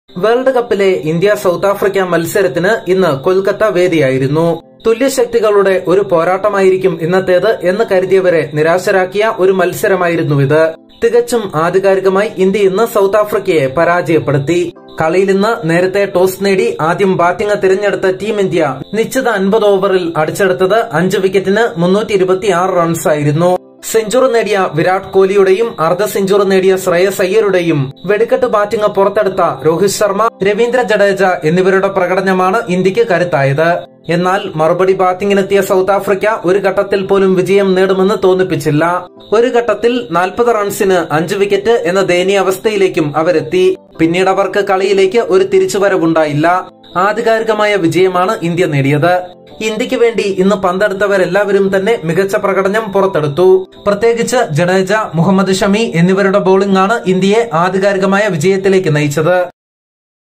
world കപ്പിലെ India South Africa മത്സരത്തിന് ഇന്ന് കൊൽക്കത്ത വേദിയായിരുന്നു തുല്യശക്തികളുടെ ഒരു പോരാട്ടമായിരിക്കും ഇന്നത്തേത് എന്ന് കരുതിയവരെ നിരാശരാക്കിയ ഒരു മത്സരമായിരുന്നു ഇത് തികച്ചും ആധികാരികമായി ഇന്ത്യ ഇന്ന് സൗത്ത് ആഫ്രിക്കയെ പരാജയപ്പെടുത്തി കളിയിൽ ഇന്ന് നേരത്തെ ടോസ് നേടി ആദ്യം ബാറ്റിംഗ് തിരഞ്ഞെടുത്ത ടീം ഇന്ത്യ നിശ്ചിത അൻപത് ഓവറിൽ അടിച്ചെടുത്തത് അഞ്ച് വിക്കറ്റിന് മുന്നൂറ്റി ഇരുപത്തിയാറ് റൺസായിരുന്നു സെഞ്ചുറി നേടിയ വിരാട് കോഹ്ലിയുടെയും അർദ്ധ സെഞ്ചുറി നേടിയ ശ്രേയസ് അയ്യരുടെയും വെടിക്കെട്ട് ബാറ്റിംഗ് പുറത്തെടുത്ത രോഹിത് ശർമ്മ രവീന്ദ്ര ജഡേജ എന്നിവരുടെ പ്രകടനമാണ് ഇന്ത്യക്ക് കരുത്തായത് എന്നാൽ മറുപടി ബാറ്റിംഗിനെത്തിയ സൗത്ത് ആഫ്രിക്ക ഒരു ഘട്ടത്തിൽ പോലും വിജയം നേടുമെന്ന് തോന്നിപ്പിച്ചില്ല ഒരു ഘട്ടത്തിൽ നാൽപ്പത് റൺസിന് അഞ്ച് വിക്കറ്റ് എന്ന ദയനീയാവസ്ഥയിലേക്കും അവരെത്തി പിന്നീട് അവർക്ക് കളിയിലേക്ക് ഒരു തിരിച്ചുവരവുണ്ടായില്ല ആധികാരികമായ വിജയമാണ് ഇന്ത്യ നേടിയത് ഇന്ത്യക്ക് വേണ്ടി ഇന്ന് പന്തെടുത്തവരെല്ലാവരും തന്നെ മികച്ച പ്രകടനം പുറത്തെടുത്തു പ്രത്യേകിച്ച് ജഡേജ മുഹമ്മദ് ഷമി എന്നിവരുടെ ബൌളിംഗാണ് ഇന്ത്യയെ ആധികാരികമായ വിജയത്തിലേക്ക് നയിച്ചത്